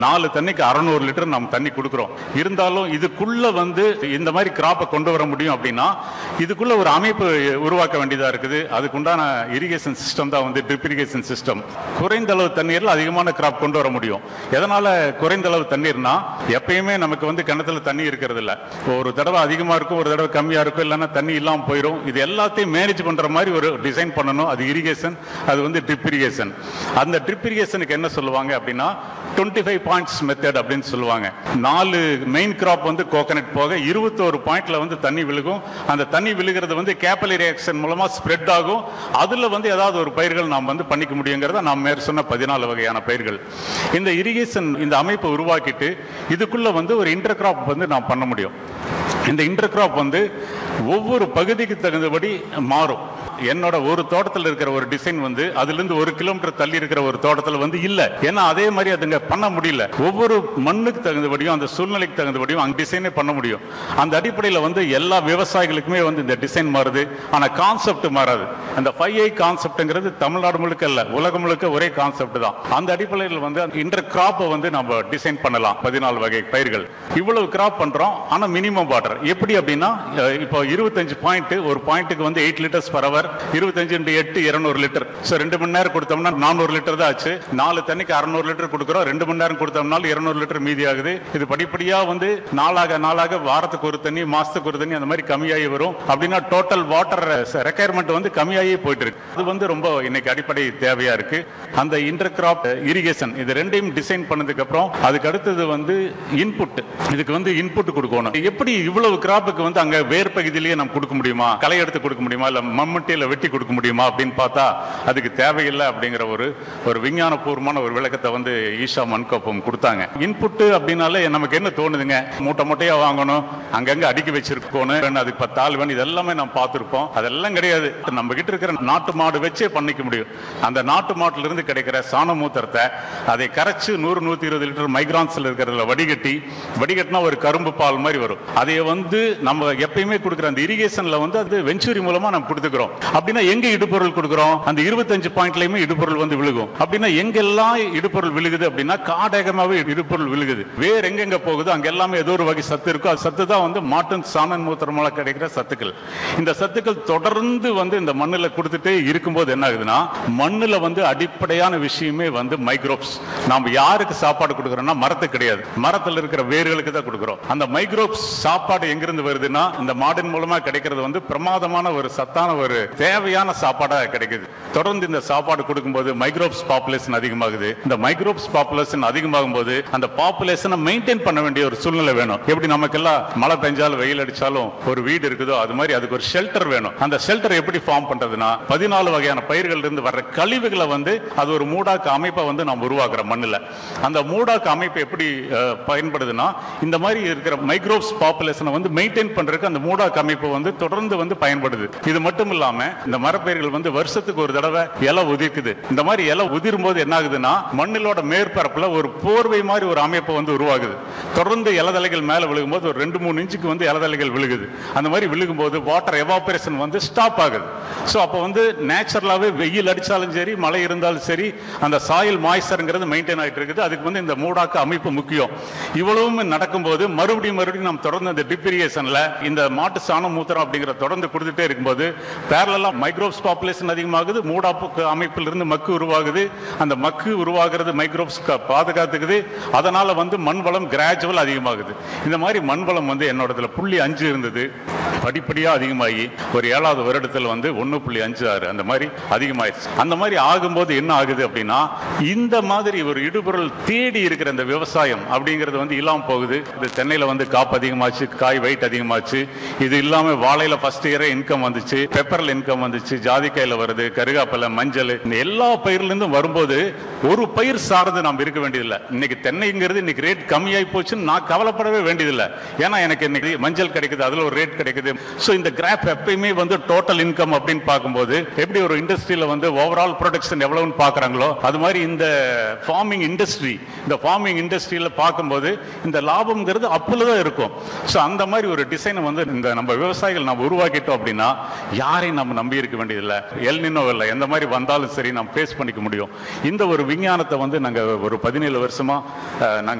நாலு தண்ணிக்கு அறநூறு லிட்டர் நம்ம தண்ணி கொடுக்குறோம் இருந்தாலும் இதுக்குள்ள வந்து இந்த மாதிரி கிராப்பை கொண்டு வர முடியும் அப்படின்னா இதுக்குள்ள ஒரு அமைப்பு உருவாக்க வேண்டியதா இருக்குது அதுக்குண்டான இரிகேஷன் சிஸ்டம் தான் வந்து ட்ரிப் இரிகேஷன் சிஸ்டம் குறைந்த அளவு தண்ணீர்ல அதிகமான கிராப் கொண்டு வர முடியும் எதனால குறைந்த அளவு தண்ணீர்னா எப்பயுமே நமக்கு வந்து கிணத்துல தண்ணி இருக்கிறது இல்ல ஒரு தடவை அதிகமா இருக்கும் ஒரு தடவை கம்மியா இருக்கும் இல்லைன்னா தண்ணி இல்லாம போயிடும் இது எல்லாத்தையும் மேனேஜ் பண்ற மாதிரி ஒரு டிசைன் பண்ணணும் அது இரிகேஷன் அது வந்து ட்ரிப் இரிகேஷன் அந்த ட்ரிப் இரிகேஷனுக்கு என்ன சொல்லுவாங்க அப்படின்னா டுவெண்ட்டி ஃபைவ் பாயிண்ட்ஸ் மெத்தட் அப்படின்னு சொல்லுவாங்க நாலு மெயின் கிராப் வந்து கோகனட் போக இருபத்தோரு பாயிண்ட்ல வந்து தண்ணி விழுகும் அந்த தண்ணி விழுகிறது வந்து கேப்பலி ரியாக்ஷன் மூலமா ஸ்ப்ரெட் ஆகும் அதுல வந்து ஏதாவது ஒரு பயிர்கள் நாம் வந்து பண்ணிக்க முடியுங்கிறத நாம் மேற் சொன்ன பதினாலு வகையான பயிர்கள் இந்த இரிகேஷன் இந்த அமைப்பை உருவாக்கிட்டு இதுக்குள்ள வந்து ஒரு இன்டர் கிராப் வந்து நாம் பண்ண முடியும் இந்த இன்டர் கிராப் வந்து ஒவ்வொரு பகுதிக்கு தகுந்தபடி மாறும் என்னோட ஒரு தோட்டத்தில் இருக்கிற ஒரு டிசைன் வந்து அதுல இருந்து ஒரு கிலோமீட்டர் தள்ளி இருக்கிற ஒரு தோட்டத்தில் வந்து இல்ல ஏன்னா அதே மாதிரி அதுங்க பண்ண முடியல ஒவ்வொரு மண்ணுக்கு தகுந்தபடியும் அந்த சூழ்நிலைக்கு தகுந்தபடியும் அங்க டிசைனே பண்ண முடியும் அந்த அடிப்படையில் வந்து எல்லா விவசாயிகளுக்குமே வந்து இந்த டிசைன் மாறுது ஆனா கான்செப்ட் மாறாது அந்த ஃபைவ் ஐ கான்செப்ட்ங்கிறது தமிழ்நாடு முழுக்க இல்ல உலகம் முழுக்க ஒரே கான்செப்ட் தான் அந்த அடிப்படையில் வந்து இன்டர் கிராப்பை வந்து நம்ம டிசைன் பண்ணலாம் பதினாலு வகை பயிர்கள் இவ்வளவு கிராப் பண்றோம் ஆனா மினிமம் வாட்டர் எப்படி அப்படின்னா அஹ், இப்போ இருபத்தஞ்சு பாயிண்ட் ஒரு பாயிண்ட்டுக்கு வந்து எயிட் லிட்டர்ஸ் பர் அவர் இருபத்தஞ்சு இன்டு எட்டு இருநூறு லிட்டர் ஸோ ரெண்டு மணி நேரம் கொடுத்தோம்னா நானூறு லிட்டர் தான் ஆச்சு நாலு தண்ணிக்கு அறுநூறு லிட்டர் கொடுக்குறோம் ரெண்டு மணி நேரம் கொடுத்தோம்னாலும் இருநூறு லிட்டர் மீதி ஆகுது இது படிப்படியா வந்து நாளாக நாளாக வாரத்துக்கு ஒரு தண்ணி மாசத்துக்கு ஒரு தண்ணி அந்த மாதிரி கம்மியாகி வரும் அப்படின்னா டோட்டல் வாட்டர் ரெக்குயர்மெண்ட் வந்து கம்மியாகி போயிட்டு இருக்கு அது வந்து ரொம்ப இன்னைக்கு அடிப்படை தேவையா இருக்கு அந்த இன்டர் கிராப் இரிகேஷன் இது ரெண்டையும் டிசைன் பண்ணதுக்கு அப்புறம் அதுக்கு அடுத்தது வந்து இன்புட் இதுக்கு வந்து இன்புட் கொடுக்கணும் எப்படி இவ்வளவு கிராப்புக்கு வந்து அங்க வேர் பகுதியிலேயே நம்ம கொடுக்க முடியுமா களை எடுத்து கொடுக்க முடியுமா இல்ல மம்மட்டியில வெட்டி கொடுக்க முடியுமா அப்படின்னு பார்த்தா அதுக்கு தேவையில்லை அப்படிங்கிற ஒரு ஒரு விஞ்ஞானபூர்வமான ஒரு விளக்கத்தை வந்து ஈஷா மண்கோப்பம் கொடுத்தாங்க இன்புட் அப்படின்னாலே நமக்கு என்ன தோணுதுங்க மூட்டை மூட்டையா வாங்கணும் அங்கங்க அடுக்கி வச்சிருக்கணும் அதுக்கு பத்து ஆள் வேணும் இதெல்லாமே நம்ம பார்த்திருப்போம் அதெல்லாம் கிடையாது நம்ம கிட்ட இருக்கிற நாட்டு மாடு வச்சே பண்ணிக்க முடியும் அந்த நாட்டு மாட்டுல இருந்து கிடைக்கிற சாண மூத்திரத்தை அதை கரைச்சு நூறு நூத்தி இருபது லிட்டர் மைக்ரான்ஸ்ல இருக்கிறதுல வடிகட்டி வடிகட்டினா ஒரு கரும்பு பால் மாதிரி வரும் அதை வந்து நம்ம எப்பயுமே கொடுக்குற அந்த இரிகேஷன்ல வந்து அது வெஞ்சூரி மூலமா நம்ம கொடுத்துக்கிறோம் அப்படின்னா எங்க இடுபொருள் கொடுக்குறோம் அந்த இருபத்தஞ்சு பாயிண்ட்லயுமே இடுபொருள் வந்து விழுகும் அப்படின்னா எங்கெல்லாம் இடுபொருள் விழுகுது அப்படின்னா காடகமாவே இடுபொருள் விழுகுது வேற எங்கெங்க போகுதோ அங்க எல்லாமே ஏதோ ஒரு வகை சத்து இருக்கும் அது சத்து தான் வந்து மாட்டின் சாணன் மூத்திரம் மூலம் கிடைக்கிற சத்துக்கள் இந்த சத்துக்கள் தொடர்ந்து வந்து இந்த மண்ணுல கொடுத்துட்டே இருக்கும்போது என்ன ஆகுதுன்னா மண்ணுல வந்து அடிப்படையான விஷயமே வந்து மைக்ரோப்ஸ் நாம யாருக்கு சாப்பாடு கொடுக்குறோம்னா மரத்துக்கு கிடையாது மரத்துல இருக்கிற வேர்களுக்கு தான் கொடுக்குறோம் அந்த மைக்ரோப்ஸ் சாப்பாடு எங்கிருந்து வருதுன்னா இந்த மாடின் மூலமா கிடைக்கிறது வந்து பிரமாதமான ஒரு சத்தான ஒரு தேவையான சாப்பாடா கிடைக்குது தொடர்ந்து இந்த சாப்பாடு கொடுக்கும்போது மைக்ரோப்ஸ் பாப்புலேஷன் அதிகமாகுது இந்த மைக்ரோப்ஸ் பாப்புலேஷன் அதிகமாகும் போது அந்த பாப்புலேஷனை மெயின்டைன் பண்ண வேண்டிய ஒரு சூழ்நிலை வேணும் எப்படி நமக்கெல்லாம் மழை பெஞ்சாலும் வெயில் அடிச்சாலும் ஒரு வீடு இருக்குதோ அது மாதிரி அதுக்கு ஒரு ஷெல்டர் வேணும் அந்த ஷெல்டர் எப்படி ஃபார்ம் பண்றதுன்னா பதினாலு வகையான பயிர்கள் இருந்து வர்ற கழிவுகளை வந்து அது ஒரு மூடாக்கு அமைப்பை வந்து நாம் உருவாக்குறோம் மண்ணுல அந்த மூடாக்கு அமைப்பு எப்படி அஹ், பயன்படுதுன்னா இந்த மாதிரி இருக்கிற மைக்ரோப்ஸ் பாப்புலேஷனை வந்து மெயின்டைன் பண்றதுக்கு அந்த மூடாக்கு அமைப்பு வந்து தொடர்ந்து வந்து பயன்படுது இது மட்டும் இல்லாம இந்த மரப்பயிர்கள் வந்து வருஷத்துக்கு ஒரு தடவை இலை உதிர்க்குது இந்த மாதிரி இலை உதிரும் போது என்ன ஆகுதுன்னா மண்ணிலோட மேற்பரப்புல ஒரு போர்வை மாதிரி ஒரு அமைப்பு வந்து உருவாகுது தொடர்ந்து இலதலைகள் மேல விழுகும்போது ஒரு ரெண்டு மூணு இன்ச்சுக்கு வந்து இலதலைகள் விழுகுது அந்த மாதிரி விழுகும்போது வாட்டர் எவாபரேஷன் வந்து ஸ்டாப் ஆகுது ஸோ அப்போ வந்து நேச்சுரலாகவே வெயில் அடிச்சாலும் சரி மழை இருந்தாலும் சரி அந்த சாயில் மாய்ச்சருங்கிறது மெயின்டைன் ஆகிட்டு இருக்குது அதுக்கு வந்து இந்த மூடாக்கு அமைப்பு முக்கியம் இவ்வளவும் நடக்கும்போது மறுபடியும் மறுபடியும் நம்ம தொடர்ந்து இந்த டிப்ரிகேஷன்ல இந்த மாட்டு சாணம் மூத்திரம் அப்படிங்கிற தொடர்ந்து கொடுத்துட்டே இருக்கும்போது பேரலாம் மைக்ரோப்ஸ் பாப்புலேஷன் அதிகமாகுது மூடாப்பு அமைப்பில் இருந்து மக்கு உருவாகுது அந்த மக்கு உருவாகிறது மைக்ரோப்ஸ் பாதுகாத்துக்குது அதனால வந்து மண் வளம் கிராஜுவல் அதிகமாகுது இந்த மாதிரி மண் வளம் வந்து என்னோடதுல புள்ளி அஞ்சு இருந்தது படிப்படியா அதிகமாகி ஒரு ஏழாவது வருடத்தில் வந்து ஒன்று புள்ளி அஞ்சு ஆறு அந்த மாதிரி அதிகமாயிருச்சு அந்த மாதிரி ஆகும்போது என்ன ஆகுது அப்படின்னா இந்த மாதிரி ஒரு இடுபொருள் தேடி இருக்கிற இந்த விவசாயம் அப்படிங்கிறது வந்து இல்லாம போகுது இது தென்னையில வந்து காப்பு அதிகமாச்சு காய் வெயிட் அதிகமாச்சு இது இல்லாம வாழையில ஃபர்ஸ்ட் இயரே இன்கம் வந்துச்சு பெப்பர்ல இன்கம் வந்துச்சு ஜாதிக்காயில வருது கருகாப்பிலை மஞ்சள் இந்த எல்லா பயிர்ல இருந்தும் வரும்போது ஒரு பயிர் சார்ந்து நாம் இருக்க வேண்டியதில்லை இன்னைக்கு தென்னைங்கிறது இன்னைக்கு ரேட் கம்மியாகி போச்சுன்னு நான் கவலைப்படவே வேண்டியதில்லை ஏன்னா எனக்கு இன்னைக்கு மஞ்சள் கிடைக்குது அதுல ஒரு ரேட் கிடைக்குது ஸோ இந்த கிராப் எப்பயுமே வந்து டோட்டல் இன்கம் அப்படின்னு பார்க்கும்போது எப்படி ஒரு இண்டஸ்ட்ரியில வந்து ஓவரால் ப்ரொடக்ஷன் எவ்வளவுன்னு பார்க்கறாங்களோ அது மாதிரி இந்த ஃபார்மிங் இண்டஸ்ட்ரி இந்த ஃபார்மிங் இண்டஸ்ட்ரியில பார்க்கும்போது இந்த லாபம்ங்கிறது அப்புல தான் இருக்கும் ஸோ அந்த மாதிரி ஒரு டிசைனை வந்து இந்த நம்ம விவசாயிகள் நம்ம உருவாக்கிட்டோம் அப்படின்னா யாரையும் நம்ம நம்ம நம்பி இருக்க வேண்டியதில்லை எல் நின்னோ இல்லை எந்த மாதிரி வந்தாலும் சரி நம்ம ஃபேஸ் பண்ணிக்க முடியும் இந்த ஒரு விஞ்ஞானத்தை வந்து நாங்கள் ஒரு பதினேழு வருஷமா அஹ், நாங்க